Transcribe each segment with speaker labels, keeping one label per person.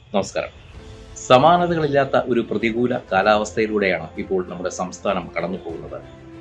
Speaker 1: നമസ്കാരം സമാനതകളില്ലാത്ത ഒരു പ്രതികൂല കാലാവസ്ഥയിലൂടെയാണ് ഇപ്പോൾ നമ്മുടെ സംസ്ഥാനം കടന്നു പോകുന്നത്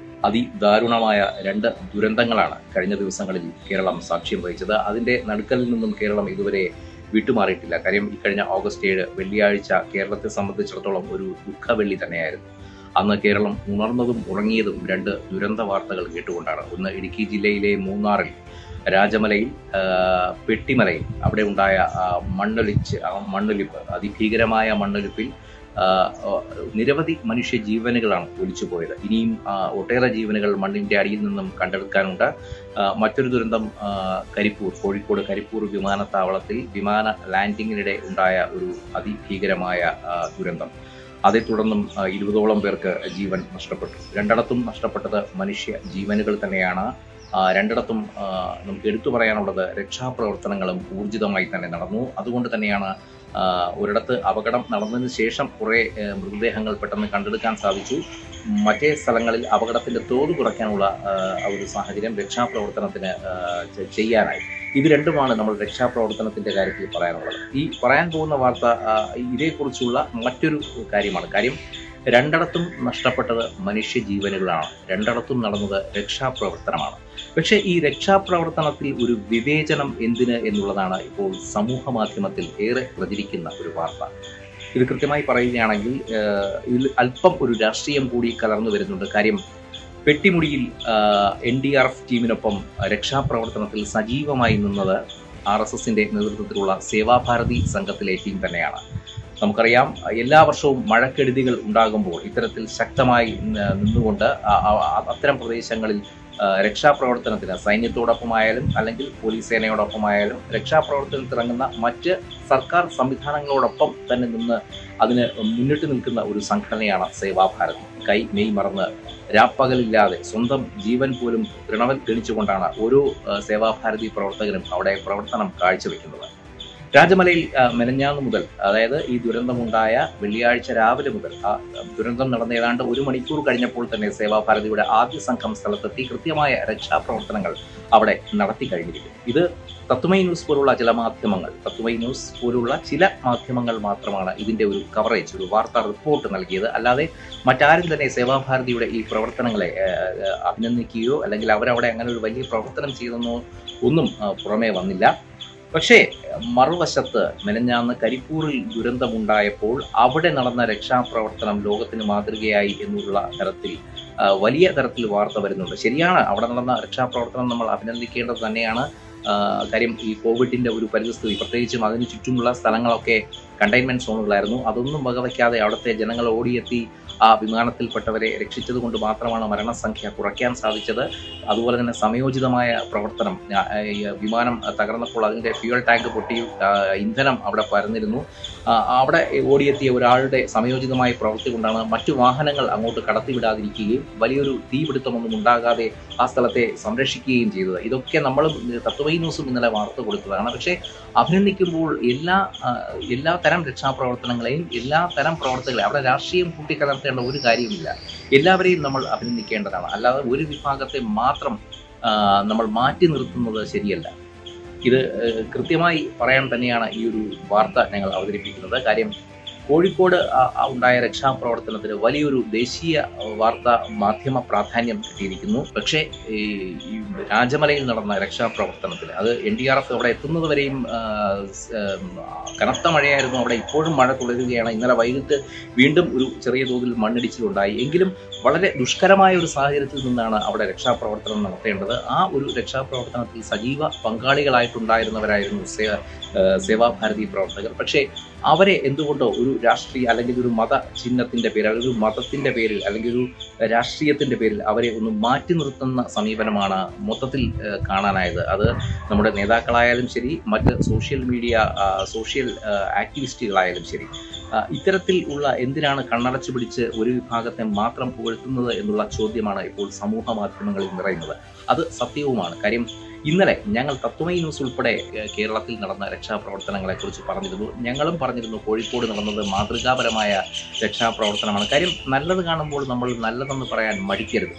Speaker 1: അതിദാരുണമായ രണ്ട് ദുരന്തങ്ങളാണ് കഴിഞ്ഞ ദിവസങ്ങളിൽ കേരളം സാക്ഷ്യം വഹിച്ചത് അതിന്റെ നടുക്കലിൽ നിന്നും കേരളം ഇതുവരെ വിട്ടുമാറിയിട്ടില്ല കാര്യം ഇക്കഴിഞ്ഞ ഓഗസ്റ്റ് ഏഴ് വെള്ളിയാഴ്ച കേരളത്തെ സംബന്ധിച്ചിടത്തോളം ഒരു ദുഃഖവെള്ളി തന്നെയായിരുന്നു അന്ന് കേരളം ഉണർന്നതും ഉറങ്ങിയതും രണ്ട് ദുരന്ത വാർത്തകൾ കേട്ടുകൊണ്ടാണ് ഒന്ന് ഇടുക്കി ജില്ലയിലെ മൂന്നാറിൽ രാജമലയിൽ ആ, പെട്ടിമലയിൽ അവിടെ ഉണ്ടായ ആ, മണ്ണൊലിച്ച് ആ മണ്ണൊലിപ്പ് അതിഭീകരമായ മണ്ണൊലിപ്പിൽ ആ, ആ, നിരവധി മനുഷ്യ ജീവനുകളാണ് ഒലിച്ചു പോയത് ഇനിയും ആ, ഒട്ടേറെ ജീവനുകൾ മണ്ണിന്റെ അടിയിൽ നിന്നും കണ്ടെടുക്കാനുണ്ട് ആ, മറ്റൊരു ദുരന്തം ആ, കരിപ്പൂർ കോഴിക്കോട് കരിപ്പൂർ വിമാനത്താവളത്തിൽ വിമാന ലാൻഡിങ്ങിനിടെ ഉണ്ടായ ഒരു അതിഭീകരമായ ആ, ദുരന്തം അതേ തുടർന്നും ആ, ഇരുപതോളം പേർക്ക് ജീവൻ നഷ്ടപ്പെട്ടു രണ്ടിടത്തും നഷ്ടപ്പെട്ടത് മനുഷ്യ ജീവനുകൾ തന്നെയാണ് ആ, രണ്ടിടത്തും ആ, നമുക്ക് എടുത്തു പറയാനുള്ളത് രക്ഷാപ്രവർത്തനങ്ങളും ഊർജിതമായി തന്നെ നടന്നു അതുകൊണ്ട് തന്നെയാണ് ആ, ഒരിടത്ത് അപകടം നടന്നതിന് ശേഷം കുറേ ഏ, മൃതദേഹങ്ങൾ പെട്ടെന്ന് കണ്ടെടുക്കാൻ സാധിച്ചു മറ്റേ സ്ഥലങ്ങളിൽ അപകടത്തിന്റെ തോത് കുറയ്ക്കാനുള്ള ആ, ഒരു സാഹചര്യം രക്ഷാപ്രവർത്തനത്തിന് ആ, ചെ- ചെയ്യാനായി ഇത് രണ്ടുമാണ് നമ്മൾ രക്ഷാപ്രവർത്തനത്തിന്റെ കാര്യത്തിൽ പറയാനുള്ളത് ഈ പറയാൻ പോകുന്ന വാർത്ത ആ, ഇതേക്കുറിച്ചുള്ള മറ്റൊരു കാര്യമാണ് കാര്യം രണ്ടിടത്തും നഷ്ടപ്പെട്ടത് മനുഷ്യ ജീവനുകളാണ് രണ്ടിടത്തും നടന്നത് രക്ഷാപ്രവർത്തനമാണ് പക്ഷേ ഈ രക്ഷാപ്രവർത്തനത്തിൽ ഒരു വിവേചനം എന്തിന് എന്നുള്ളതാണ് ഇപ്പോൾ സമൂഹ മാധ്യമത്തിൽ ഏറെ പ്രചരിക്കുന്ന ഒരു വാർത്ത ഇത് കൃത്യമായി പറയുകയാണെങ്കിൽ ഏഹ്, ഇതിൽ അല്പം ഒരു രാഷ്ട്രീയം കൂടി കലർന്നു വരുന്നുണ്ട് കാര്യം പെട്ടിമുടിയിൽ എൻ ഡി ആർ എഫ് ടീമിനൊപ്പം രക്ഷാപ്രവർത്തനത്തിൽ സജീവമായി നിന്നത് ആർ എസ് എസിന്റെ നേതൃത്വത്തിലുള്ള സേവാഭാരതി സംഘത്തിലെ ടീം തന്നെയാണ് നമുക്കറിയാം എല്ലാ വർഷവും മഴക്കെടുതികൾ ഉണ്ടാകുമ്പോൾ ഇത്തരത്തിൽ ശക്തമായി ന- നിന്നുകൊണ്ട് ആ- ആ- അത്തരം പ്രദേശങ്ങളിൽ ആ, രക്ഷാപ്രവർത്തനത്തിന് സൈന്യത്തോടൊപ്പമായാലും അല്ലെങ്കിൽ പോലീസ് സേനയോടൊപ്പമായാലും രക്ഷാപ്രവർത്തനത്തിൽ ഇറങ്ങുന്ന മറ്റ് സർക്കാർ സംവിധാനങ്ങളോടൊപ്പം തന്നെ നിന്ന് അതിന് മുന്നിട്ട് നിൽക്കുന്ന ഒരു സംഘടനയാണ് സേവാഭാരതി കൈ മെയ് മറന്ന് രാപ്പകലില്ലാതെ സ്വന്തം ജീവൻ പോലും തൃണവൽ തെളിച്ചുകൊണ്ടാണ് ഓരോ ആ, സേവാഭാരതി പ്രവർത്തകരും അവിടെ പ്രവർത്തനം കാഴ്ചവെക്കുന്നത് രാജമലയിൽ ആ, മെനഞ്ഞാന്ന് മുതൽ അതായത് ഈ ദുരന്തമുണ്ടായ വെള്ളിയാഴ്ച രാവിലെ മുതൽ ആ ദുരന്തം നടന്ന ഏതാണ്ട് ഒരു മണിക്കൂർ കഴിഞ്ഞപ്പോൾ തന്നെ സേവാഭാരതിയുടെ ആദ്യ സംഘം സ്ഥലത്തെത്തി കൃത്യമായ രക്ഷാപ്രവർത്തനങ്ങൾ അവിടെ നടത്തി കഴിഞ്ഞിരിക്കുന്നു ഇത് തത്വമൈ ന്യൂസ് പോലുള്ള ചില മാധ്യമങ്ങൾ തത്വമൈ ന്യൂസ് പോലുള്ള ചില മാധ്യമങ്ങൾ മാത്രമാണ് ഇതിന്റെ ഒരു കവറേജ് ഒരു വാർത്താ റിപ്പോർട്ട് നൽകിയത് അല്ലാതെ മറ്റാരും തന്നെ സേവാഭാരതിയുടെ ഈ പ്രവർത്തനങ്ങളെ ആ, ആ, അഭിനന്ദിക്കുകയോ അല്ലെങ്കിൽ അവരവിടെ അങ്ങനെ ഒരു വലിയ പ്രവർത്തനം ചെയ്തെന്നോ ഒന്നും ആ, പുറമേ വന്നില്ല പക്ഷേ മറുവശത്ത് മെനഞ്ഞാന്ന് കരിപ്പൂരിൽ ദുരന്തമുണ്ടായപ്പോൾ അവിടെ നടന്ന രക്ഷാപ്രവർത്തനം ലോകത്തിന് മാതൃകയായി എന്നുള്ള തരത്തിൽ ആ, വലിയ തരത്തിൽ വാർത്ത വരുന്നുണ്ട് ശരിയാണ് അവിടെ നടന്ന രക്ഷാപ്രവർത്തനം നമ്മൾ അഭിനന്ദിക്കേണ്ടത് തന്നെയാണ് ആ, കാര്യം ഈ കോവിഡിന്റെ ഒരു പരിസ്ഥിതി പ്രത്യേകിച്ചും അതിന് ചുറ്റുമുള്ള സ്ഥലങ്ങളൊക്കെ കണ്ടെയ്ൻമെന്റ് സോണുകളായിരുന്നു അതൊന്നും വകവയ്ക്കാതെ അവിടുത്തെ ജനങ്ങൾ ഓടിയെത്തി ആ വിമാനത്തിൽപ്പെട്ടവരെ രക്ഷിച്ചത് കൊണ്ട് മാത്രമാണ് മരണസംഖ്യ കുറയ്ക്കാൻ സാധിച്ചത് അതുപോലെ തന്നെ സമയോചിതമായ പ്രവർത്തനം ആ, ഈ വിമാനം തകർന്നപ്പോൾ അതിന്റെ ഫ്യൂൽ ടാങ്ക് പൊട്ടി ആ, ഇന്ധനം അവിടെ പരന്നിരുന്നു ആ, അവിടെ ഓടിയെത്തിയ ഒരാളുടെ സമയോചിതമായ പ്രവൃത്തി കൊണ്ടാണ് മറ്റു വാഹനങ്ങൾ അങ്ങോട്ട് കടത്തിവിടാതിരിക്കുകയും വലിയൊരു തീപിടുത്തമൊന്നും ഉണ്ടാകാതെ ആ സ്ഥലത്തെ സംരക്ഷിക്കുകയും ചെയ്തത് ഇതൊക്കെ നമ്മളും തത്വമൈ ന്യൂസും ഇന്നലെ വാർത്ത കൊടുത്തതാണ് പക്ഷേ അഭിനന്ദിക്കുമ്പോൾ എല്ലാ ആ, എല്ലാ തരം രക്ഷാപ്രവർത്തനങ്ങളെയും എല്ലാ തരം പ്രവർത്തകളെ അവിടെ രാഷ്ട്രീയം കൂട്ടിക്കലർത്തേണ്ട ഒരു കാര്യമില്ല എല്ലാവരെയും നമ്മൾ അഭിനന്ദിക്കേണ്ടതാണ് അല്ലാതെ ഒരു വിഭാഗത്തെ മാത്രം ആ, നമ്മൾ മാറ്റി നിർത്തുന്നത് ശരിയല്ല ഇത് ഏഹ്, കൃത്യമായി പറയാൻ തന്നെയാണ് ഈ ഒരു വാർത്ത ഞങ്ങൾ അവതരിപ്പിക്കുന്നത് കാര്യം കോഴിക്കോട് ആ, ആ ഉണ്ടായ രക്ഷാപ്രവർത്തനത്തിന് വലിയൊരു ദേശീയ ഏഹ്, വാർത്താ മാധ്യമ പ്രാധാന്യം കിട്ടിയിരിക്കുന്നു പക്ഷേ ഈ ഈ രാജമലയിൽ നടന്ന രക്ഷാപ്രവർത്തനത്തിൽ അത് എൻ ഡി ആർ എഫ് അവിടെ എത്തുന്നത് വരെയും ആ, സ്, ഏം, കനത്ത മഴയായിരുന്നു അവിടെ ഇപ്പോഴും മഴ തുടരുകയാണ് ഇന്നലെ വൈകിട്ട് വീണ്ടും ഒരു ചെറിയ തോതിൽ മണ്ണിടിച്ചിലുണ്ടായി എങ്കിലും വളരെ ദുഷ്കരമായ ഒരു സാഹചര്യത്തിൽ നിന്നാണ് അവിടെ രക്ഷാപ്രവർത്തനം നടത്തേണ്ടത് ആ ഒരു രക്ഷാപ്രവർത്തനത്തിൽ സജീവ പങ്കാളികളായിട്ടുണ്ടായിരുന്നവരായിരുന്നു സേ- ഏഹ് സേവാഭാരതി പ്രവർത്തകർ പക്ഷേ അവരെ എന്തുകൊണ്ടോ ഒരു രാഷ്ട്രീയ അല്ലെങ്കിൽ ഒരു മത ചിഹ്നത്തിന്റെ പേരിൽ അല്ലെങ്കിൽ ഒരു മതത്തിന്റെ പേരിൽ അല്ലെങ്കിൽ ഒരു രാഷ്ട്രീയത്തിന്റെ പേരിൽ അവരെ ഒന്ന് മാറ്റി നിർത്തുന്ന സമീപനമാണ് മൊത്തത്തിൽ ഏഹ് കാണാനായത് അത് നമ്മുടെ നേതാക്കളായാലും ശരി മറ്റ് സോഷ്യൽ മീഡിയ ആ, സോഷ്യൽ ആ, ആക്ടിവിസ്റ്റുകളായാലും ശരി ആ, ഇത്തരത്തിൽ ഉള്ള എന്തിനാണ് കണ്ണടച്ചു പിടിച്ച് ഒരു വിഭാഗത്തെ മാത്രം പുകഴ്ത്തുന്നത് എന്നുള്ള ചോദ്യമാണ് ഇപ്പോൾ സമൂഹ മാധ്യമങ്ങളിൽ നിറയുന്നത് അത് സത്യവുമാണ് കാര്യം ഇന്നലെ ഞങ്ങൾ തത്വമൈ ന്യൂസ് ഉൾപ്പെടെ ഏഹ്, കേരളത്തിൽ നടന്ന രക്ഷാപ്രവർത്തനങ്ങളെ കുറിച്ച് പറഞ്ഞിരുന്നു ഞങ്ങളും പറഞ്ഞിരുന്നു കോഴിക്കോട് നടന്നത് മാതൃകാപരമായ രക്ഷാപ്രവർത്തനമാണ് കാര്യം നല്ലത് കാണുമ്പോൾ നമ്മൾ നല്ലതെന്ന് പറയാൻ മടിക്കരുത്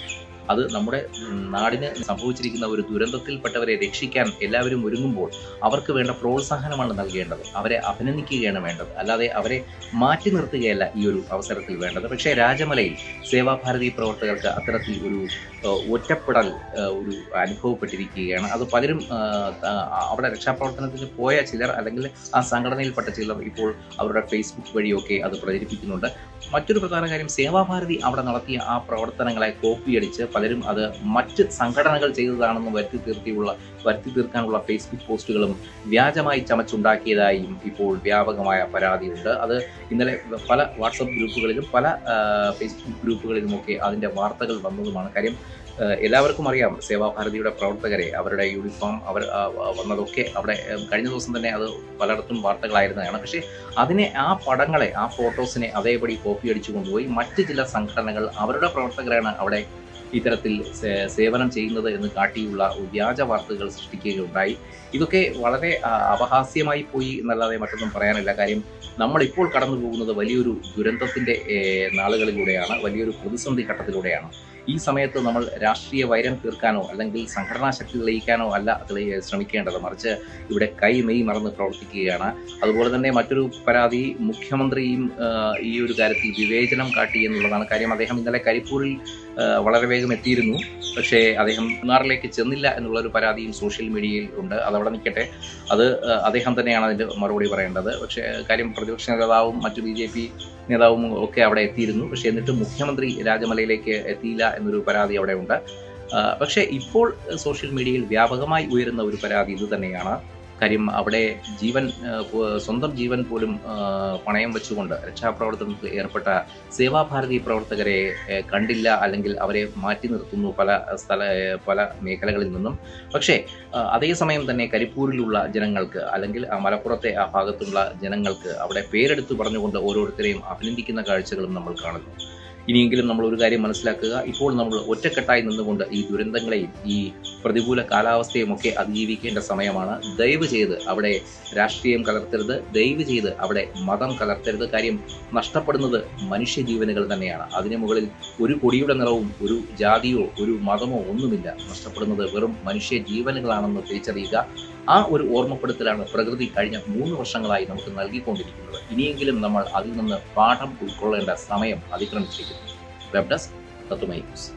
Speaker 1: അത് നമ്മുടെ ഉം, നാടിന് സംഭവിച്ചിരിക്കുന്ന ഒരു ദുരന്തത്തിൽപ്പെട്ടവരെ രക്ഷിക്കാൻ എല്ലാവരും ഒരുങ്ങുമ്പോൾ അവർക്ക് വേണ്ട പ്രോത്സാഹനമാണ് നൽകേണ്ടത് അവരെ അഭിനന്ദിക്കുകയാണ് വേണ്ടത് അല്ലാതെ അവരെ മാറ്റി നിർത്തുകയല്ല ഈ ഒരു അവസരത്തിൽ വേണ്ടത് പക്ഷേ രാജമലയിൽ സേവാഭാരതി പ്രവർത്തകർക്ക് അത്തരത്തിൽ ഒരു ഏഹ്, ഒറ്റപ്പെടൽ ഏഹ്, ഒരു അനുഭവപ്പെട്ടിരിക്കുകയാണ് അത് പലരും ഏഹ്, ആ, അവിടെ രക്ഷാപ്രവർത്തനത്തിന് പോയ ചിലർ അല്ലെങ്കിൽ ആ സംഘടനയിൽപ്പെട്ട ചിലർ ഇപ്പോൾ അവരുടെ ഫേസ്ബുക്ക് വഴിയൊക്കെ അത് പ്രചരിപ്പിക്കുന്നുണ്ട് മറ്റൊരു പ്രധാന കാര്യം സേവാഭാരതി അവിടെ നടത്തിയ ആ പ്രവർത്തനങ്ങളെ കോപ്പിയടിച്ച് പലരും അത് മറ്റ് സംഘടനകൾ ചെയ്തതാണെന്ന് വരുത്തി തീർത്തിയുള്ള വരുത്തി തീർക്കാനുള്ള ഫേസ്ബുക്ക് പോസ്റ്റുകളും വ്യാജമായി ചമച്ചുണ്ടാക്കിയതായും ഇപ്പോൾ വ്യാപകമായ പരാതിയുണ്ട് അത് ഇന്നലെ പല വാട്സപ്പ് ഗ്രൂപ്പുകളിലും പല ആ, ഫേസ്ബുക്ക് ഗ്രൂപ്പുകളിലുമൊക്കെ അതിൻ്റെ വാർത്തകൾ വന്നതുമാണ് കാര്യം ആ, എല്ലാവർക്കും അറിയാം സേവാഭാരതിയുടെ പ്രവർത്തകരെ അവരുടെ യൂണിഫോം അവർ ആ, വന്നതൊക്കെ അവിടെ ആ, കഴിഞ്ഞ ദിവസം തന്നെ അത് പലയിടത്തും വാർത്തകളായിരുന്നതാണ് പക്ഷേ അതിനെ ആ പടങ്ങളെ ആ ഫോട്ടോസിനെ അതേപടി കോപ്പി അടിച്ചു കൊണ്ടുപോയി മറ്റ് ചില സംഘടനകൾ അവരുടെ പ്രവർത്തകരാണ് അവിടെ ഇത്തരത്തിൽ സേ- സേവനം ചെയ്യുന്നത് എന്ന് കാട്ടിയുള്ള വ്യാജ വാർത്തകൾ സൃഷ്ടിക്കുകയുണ്ടായി ഇതൊക്കെ വളരെ ആ, അപഹാസ്യമായി പോയി എന്നല്ലാതെ മറ്റൊന്നും പറയാനില്ല കാര്യം നമ്മൾ ഇപ്പോൾ കടന്നു പോകുന്നത് വലിയൊരു ദുരന്തത്തിന്റെ ഏഹ്, നാളുകളിലൂടെയാണ് വലിയൊരു പ്രതിസന്ധി ഘട്ടത്തിലൂടെയാണ് ഈ സമയത്ത് നമ്മൾ രാഷ്ട്രീയ വൈരം തീർക്കാനോ അല്ലെങ്കിൽ സംഘടനാ ശക്തി തെളിയിക്കാനോ അല്ല തെളി ശ്രമിക്കേണ്ടത് മറിച്ച് ഇവിടെ കൈ മെയ് മറന്ന് പ്രവർത്തിക്കുകയാണ് അതുപോലെ തന്നെ മറ്റൊരു പരാതി മുഖ്യമന്ത്രിയും ആ, ഈ ഒരു കാര്യത്തിൽ വിവേചനം കാട്ടി എന്നുള്ളതാണ് കാര്യം അദ്ദേഹം ഇന്നലെ കരിപ്പൂരിൽ ആ, വളരെ വേഗം എത്തിയിരുന്നു പക്ഷേ അദ്ദേഹം മൂന്നാറിലേക്ക് ചെന്നില്ല എന്നുള്ള ഒരു പരാതിയും സോഷ്യൽ മീഡിയയിൽ ഉണ്ട് അതവിടെ നിൽക്കട്ടെ അത് ആ, അദ്ദേഹം തന്നെയാണ് അതിന്റെ മറുപടി പറയേണ്ടത് പക്ഷേ കാര്യം പ്രതിപക്ഷ നേതാവും മറ്റു ബി ജെ പി നേതാവും ഒക്കെ അവിടെ എത്തിയിരുന്നു പക്ഷേ എന്നിട്ട് മുഖ്യമന്ത്രി രാജമലയിലേക്ക് എത്തിയില്ല എന്നൊരു പരാതി അവിടെ ഉണ്ട് ആ, പക്ഷേ ഇപ്പോൾ സോഷ്യൽ മീഡിയയിൽ വ്യാപകമായി ഉയരുന്ന ഒരു പരാതി ഇത് തന്നെയാണ് കാര്യം അവിടെ ജീവൻ ആ, പോ- സ്വന്തം ജീവൻ പോലും ആ, പണയം വെച്ചുകൊണ്ട് രക്ഷാപ്രവർത്തനത്തിൽ ഏർപ്പെട്ട സേവാഭാരതി പ്രവർത്തകരെ ഏ, കണ്ടില്ല അല്ലെങ്കിൽ അവരെ മാറ്റി നിർത്തുന്നു പല സ്ഥല ഏ, പല മേഖലകളിൽ നിന്നും പക്ഷേ ആ, അതേസമയം തന്നെ കരിപ്പൂരിലുള്ള ജനങ്ങൾക്ക് അല്ലെങ്കിൽ ആ മലപ്പുറത്തെ ആ ഭാഗത്തുള്ള ജനങ്ങൾക്ക് അവിടെ പേരെടുത്ത് പറഞ്ഞുകൊണ്ട് ഓരോരുത്തരെയും അഭിനന്ദിക്കുന്ന കാഴ്ചകളും നമ്മൾ കാണുന്നു ഇനിയെങ്കിലും നമ്മൾ ഒരു കാര്യം മനസ്സിലാക്കുക ഇപ്പോൾ നമ്മൾ ഒറ്റക്കെട്ടായി നിന്നുകൊണ്ട് ഈ ദുരന്തങ്ങളെയും ഈ പ്രതികൂല കാലാവസ്ഥയും ഒക്കെ അതിജീവിക്കേണ്ട സമയമാണ് ദയവ് ചെയ്ത് അവിടെ രാഷ്ട്രീയം കലർത്തരുത് ദയവ് ചെയ്ത് അവിടെ മതം കലർത്തരുത് കാര്യം നഷ്ടപ്പെടുന്നത് മനുഷ്യജീവനുകൾ തന്നെയാണ് അതിനു മുകളിൽ ഒരു കൊടിയുടെ നിറവും ഒരു ജാതിയോ ഒരു മതമോ ഒന്നുമില്ല നഷ്ടപ്പെടുന്നത് വെറും മനുഷ്യ ജീവനുകളാണെന്ന് തിരിച്ചറിയുക ആ ഒരു ഓർമ്മപ്പെടുത്തലാണ് പ്രകൃതി കഴിഞ്ഞ മൂന്ന് വർഷങ്ങളായി നമുക്ക് നൽകിക്കൊണ്ടിരിക്കുന്നത് ഇനിയെങ്കിലും നമ്മൾ അതിൽ നിന്ന് പാഠം ഉൾക്കൊള്ളേണ്ട സമയം അതിക്രമിച്ചിരിക്കുന്നു web desk Thathumai news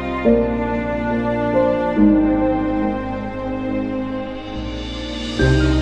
Speaker 2: thank you